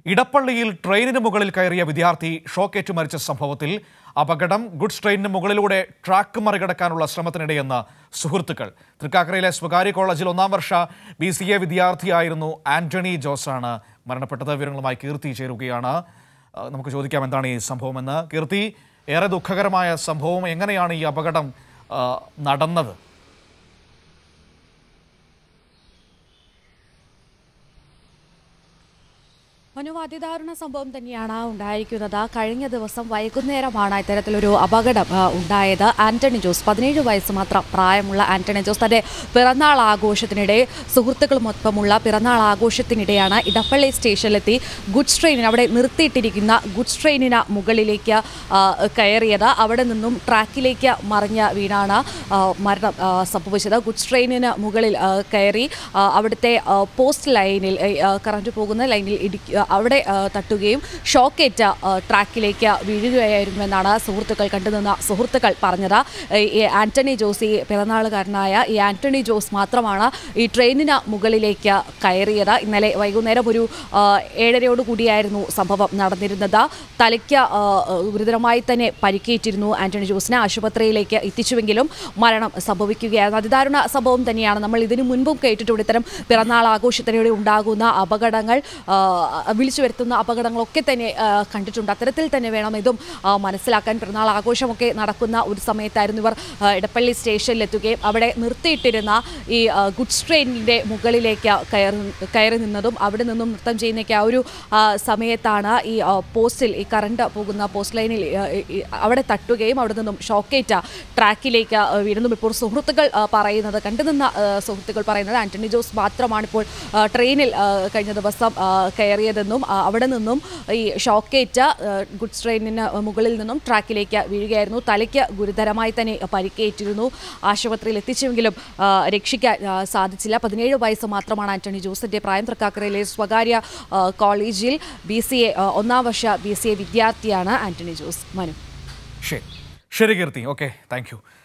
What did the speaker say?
ഇടപ്പള്ളിയിൽ ട്രെയിനിന് മുകളിൽ കയറിയ വിദ്യാർത്ഥി ഷോക്കേറ്റ് മരിച്ച സംഭവത്തിൽ അപകടം ഗുഡ്സ് ട്രെയിനിന് മുകളിലൂടെ ട്രാക്ക് മറികടക്കാനുള്ള ശ്രമത്തിനിടെയെന്ന് സുഹൃത്തുക്കൾ തൃക്കാക്കരയിലെ സ്വകാര്യ കോളേജിൽ ഒന്നാം വർഷ ബി സി എ വിദ്യാർത്ഥിയായിരുന്നു ആന്റണി ജോസാണ് മരണപ്പെട്ടത് വിവരങ്ങളുമായി കീർത്തി ചേരുകയാണ് ആ, നമുക്ക് ചോദിക്കാം എന്താണ് ഈ സംഭവമെന്ന് കീർത്തി ഏറെ ദുഃഖകരമായ സംഭവം എങ്ങനെയാണ് ഈ അപകടം ആ, നടന്നത് മനു അതിദാരുണ സംഭവം തന്നെയാണ് ഉണ്ടായിരിക്കുന്നത് കഴിഞ്ഞ ദിവസം വൈകുന്നേരമാണ് ഇത്തരത്തിലൊരു അപകടം ആ, ഉണ്ടായത് ആന്റണി ജോസ് പതിനേഴ് വയസ്സ് മാത്രം പ്രായമുള്ള ആന്റണി ജോസ് തന്റെ പിറന്നാൾ ആഘോഷത്തിനിടെ സുഹൃത്തുക്കളുമൊപ്പമുള്ള പിറന്നാൾ ആഘോഷത്തിനിടെയാണ് ഇടപ്പള്ളി സ്റ്റേഷനിലെത്തി ഗുഡ്സ് ട്രെയിനിന് അവിടെ നിർത്തിയിട്ടിരിക്കുന്ന ഗുഡ്സ് ട്രെയിനിന് മുകളിലേക്ക് ആ, കയറിയത് അവിടെ നിന്നും ട്രാക്കിലേക്ക് മറിഞ്ഞ വീണാണ് ആ, മരണം ആ, സംഭവിച്ചത് ഗുഡ്സ് ട്രെയിനിന് മുകളിൽ ആ, കയറി ആ, അവിടുത്തെ ആ, പോസ്റ്റ് ലൈനിൽ ആ, കറണ്ട് പോകുന്ന ലൈനിൽ ഇടിക്കുക അവിടെ ആ, തട്ടുകയും ഷോക്കേറ്റ ആ, ട്രാക്കിലേക്ക് വീഴുകയായിരുന്നുവെന്നാണ് സുഹൃത്തുക്കൾ കണ്ടുനിന്ന സുഹൃത്തുക്കൾ പറഞ്ഞത് ഈ- ഈ ആന്റണി ജോസ് ഈ പിറന്നാളുകാരനായ ഈ ആന്റണി ജോസ് മാത്രമാണ് ഈ ട്രെയിനിന് മുകളിലേക്ക് കയറിയത് ഇന്നലെ വൈകുന്നേരം ഒരു ആ, ഏഴരയോട് കൂടിയായിരുന്നു സംഭവം നടന്നിരുന്നത് തലയ്ക്ക് ആ, ഗുരുതരമായി തന്നെ പരിക്കേറ്റിരുന്നു ആന്റണി ജോസിനെ ആശുപത്രിയിലേക്ക് എത്തിച്ചുവെങ്കിലും മരണം സംഭവിക്കുകയായിരുന്നു അതിദാരുണ സംഭവം തന്നെയാണ് നമ്മൾ ഇതിനു മുൻപും കേട്ടിട്ടുണ്ട് ഇത്തരം പിറന്നാൾ ആഘോഷത്തിനിടെ ഉണ്ടാകുന്ന അപകടങ്ങൾ ആ, വിളിച്ചു വരുത്തുന്ന അപകടങ്ങളൊക്കെ തന്നെ ആ, കണ്ടിട്ടുണ്ട് അത്തരത്തിൽ തന്നെ വേണം ഇതും ആ, മനസ്സിലാക്കാൻ പിറന്നാൾ ആഘോഷമൊക്കെ നടക്കുന്ന ഒരു സമയത്തായിരുന്നു ഇവർ ആ, ഇടപ്പള്ളി സ്റ്റേഷനിലെത്തുകയും അവിടെ നിർത്തിയിട്ടിരുന്ന ഈ ആ, ഗുഡ്സ് ട്രെയിനിൻ്റെ മുകളിലേക്ക് കയറി കയറി നിന്നതും അവിടെ നിന്നും നൃത്തം ചെയ്യുന്നൊക്കെ ആ ഒരു ആ, സമയത്താണ് ഈ ആ, പോസ്റ്റിൽ ഈ കറണ്ട് പോകുന്ന പോസ്റ്റ് ലൈനിൽ ആ, ഈ- ഈ അവിടെ തട്ടുകയും അവിടെ നിന്നും ഷോക്കേറ്റ ട്രാക്കിലേക്ക് ആ, വീഴുന്നതും ഇപ്പോൾ സുഹൃത്തുക്കൾ ആ, പറയുന്നത് കണ്ടുനിന്ന ആ, സുഹൃത്തുക്കൾ പറയുന്നത് ആന്റണി ജോസ് മാത്രമാണ് ഇപ്പോൾ ആ, ട്രെയിനിൽ ആ, കഴിഞ്ഞ ദിവസം ആ, കയറിയതെന്നും ആ, അവിടെ നിന്നും ഈ ഷോക്കേറ്റ ആ, ഗുഡ്സ് ട്രെയിനിന് മുകളിൽ നിന്നും ട്രാക്കിലേക്ക് വീഴുകയായിരുന്നു തലയ്ക്ക് ഗുരുതരമായി തന്നെ പരിക്കേറ്റിരുന്നു ആശുപത്രിയിൽ എത്തിച്ചുവെങ്കിലും ആ, രക്ഷിക്കാൻ ആ, സാധിച്ചില്ല പതിനേഴ് വയസ്സ് മാത്രമാണ് ആന്റണി ജോസിന്റെ പ്രായം തൃക്കാക്കരയിലെ സ്വകാര്യ ആ, കോളേജിൽ ബി സി എ ഒന്നാം വർഷ ബി സി എ വിദ്യാർത്ഥിയാണ് ആന്റണി ജോസ് മനു ശരി ശരി കീർത്തി ഓക്കെ താങ്ക് യു